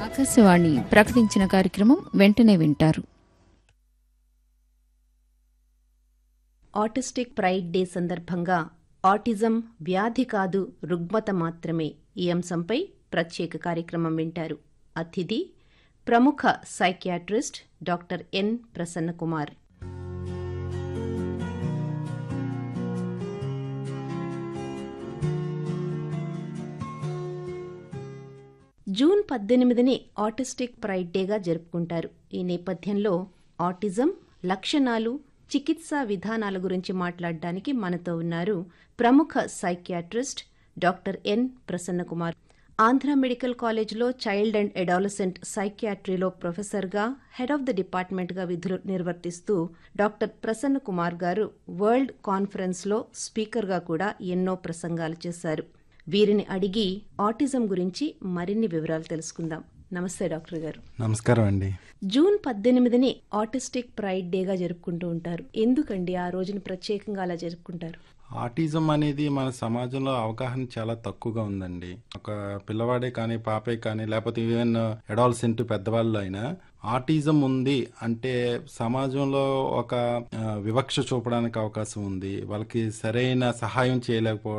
ఆకాశవాణి ప్రకటించిన కార్యక్రమం వెంటనే వింటారు ఆటిస్టిక్ ప్రైడ్ డే సందర్భంగా ఆటిజం వ్యాధి కాదు రుగ్మత మాత్రమే ఈ అంశంపై ప్రత్యేక కార్యక్రమం వింటారు అతిథి ప్రముఖ psychiatrist doctor N Prasannakumar June పద్దెనిమిదిని ఆటిస్టిక్ ప్రైడ్ డేగా జరుపుకుంటారు ఈ నేపథ్యంలో ఆటిజం లక్షణాలు చికిత్సా విధానాల గురించి మాట్లాడడానికి మనతో ఉన్నారు ప్రముఖ psychiatrist doctor N Prasannakumar Andhra medical కాలేజ్లో చైల్డ్ అండ్ అడాలసెంట్ సైకియాట్రీలో ప్రొఫెసర్గా హెడ్ ఆఫ్ ద డిపార్ట్మెంట్గా విధులు నిర్వర్తిస్తూ డాక్టర్ ప్రసన్న కుమార్ గారు వరల్డ్ కాన్ఫరెన్స్లో స్పీకర్గా కూడా ఎన్నో ప్రసంగాలు చేశారు వీరిని అడిగి ఆటిజం గురించి మరిన్ని వివరాలు తెలుసుకుందాం నమస్తే డాక్టర్ గారు నమస్కారం అండి జూన్ పద్దెనిమిదిని ఆటిస్టిక్ ప్రైడ్ డేగా జరుపుకుంటూ ఉంటారు ఎందుకండి ఆ రోజుని ప్రత్యేకంగా అలా జరుపుకుంటారు ఆటిజం అనేది మన సమాజంలో అవగాహన చాలా తక్కువగా ఉందండి ఒక పిల్లవాడే కానీ పాపే కానీ లేకపోతే ఈవెన్ అడాల్సెంట్ పెద్దవాళ్ళు అయినా ఆటిజం ఉంది అంటే సమాజంలో ఒక ఆ, వివక్ష చూపడానికి అవకాశం ఉంది వాళ్ళకి సరైన సహాయం చేయలేకపోవడం